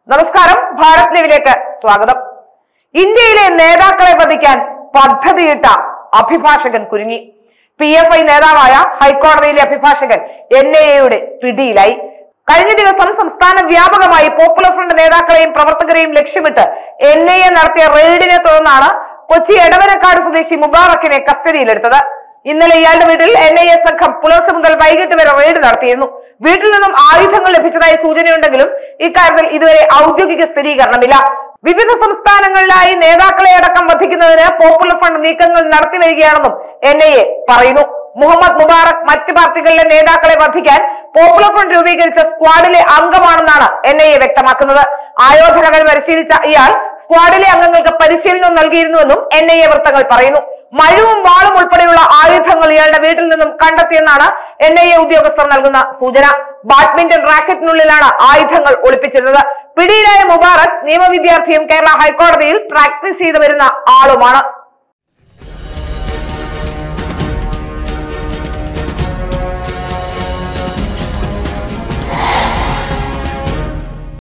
നമസ്കാരം ഭാരത് ലൈവിലേക്ക് സ്വാഗതം ഇന്ത്യയിലെ നേതാക്കളെ വധിക്കാൻ പദ്ധതിയിട്ട അഭിഭാഷകൻ കുരുങ്ങി പി എഫ് ഐ നേതാവായ ഹൈക്കോടതിയിലെ അഭിഭാഷകൻ എൻ ഐ എയുടെ പിടിയിലായി കഴിഞ്ഞ ദിവസം സംസ്ഥാന വ്യാപകമായി പോപ്പുലർ ഫ്രണ്ട് നേതാക്കളെയും പ്രവർത്തകരെയും ലക്ഷ്യമിട്ട് എൻ ഐ എ നടത്തിയ റെയ്ഡിനെ തുടർന്നാണ് കൊച്ചി എടവനക്കാട് സ്വദേശി മുബാറക്കിനെ കസ്റ്റഡിയിലെടുത്തത് ഇന്നലെ ഇയാളുടെ വീട്ടിൽ എൻ ഐ എ സംഘം പുലർച്ചെ മുതൽ വൈകിട്ട് വരെ റെയ്ഡ് നടത്തിയിരുന്നു വീട്ടിൽ നിന്നും ആയുധങ്ങൾ ലഭിച്ചതായി സൂചനയുണ്ടെങ്കിലും ഇക്കാര്യത്തിൽ ഇതുവരെ ഔദ്യോഗിക സ്ഥിരീകരണമില്ല വിവിധ സംസ്ഥാനങ്ങളിലായി നേതാക്കളെ അടക്കം വധിക്കുന്നതിന് പോപ്പുലർ ഫ്രണ്ട് നീക്കങ്ങൾ നടത്തി വരികയാണെന്നും എൻ ഐ എ പറയുന്നു മുഹമ്മദ് മുബാറക് മറ്റ് പാർട്ടികളിലെ നേതാക്കളെ വധിക്കാൻ പോപ്പുലർ ഫ്രണ്ട് രൂപീകരിച്ച സ്ക്വാഡിലെ അംഗമാണെന്നാണ് എൻ ഐ എ വ്യക്തമാക്കുന്നത് ആയോധനകൾ പരിശീലിച്ച ഇയാൾ സ്ക്വാഡിലെ അംഗങ്ങൾക്ക് പരിശീലനം നൽകിയിരുന്നുവെന്നും എൻ ഐ എ വൃത്തങ്ങൾ പറയുന്നു മഴവും വാളും ഉൾപ്പെടെയുള്ള ആയുധങ്ങൾ ഇയാളുടെ വീട്ടിൽ നിന്നും കണ്ടെത്തിയെന്നാണ് എൻ ഐ എ ഉദ്യോഗസ്ഥർ നൽകുന്ന സൂചന ബാഡ്മിന്റൺ റാക്കറ്റിനുള്ളിലാണ് ആയുധങ്ങൾ ഒളിപ്പിച്ചിരുന്നത് പിടിയിലായ മുബാറക് നിയമവിദ്യാർത്ഥിയും കേരള ഹൈക്കോടതിയിൽ പ്രാക്ടീസ് ചെയ്തു വരുന്ന ആളുമാണ്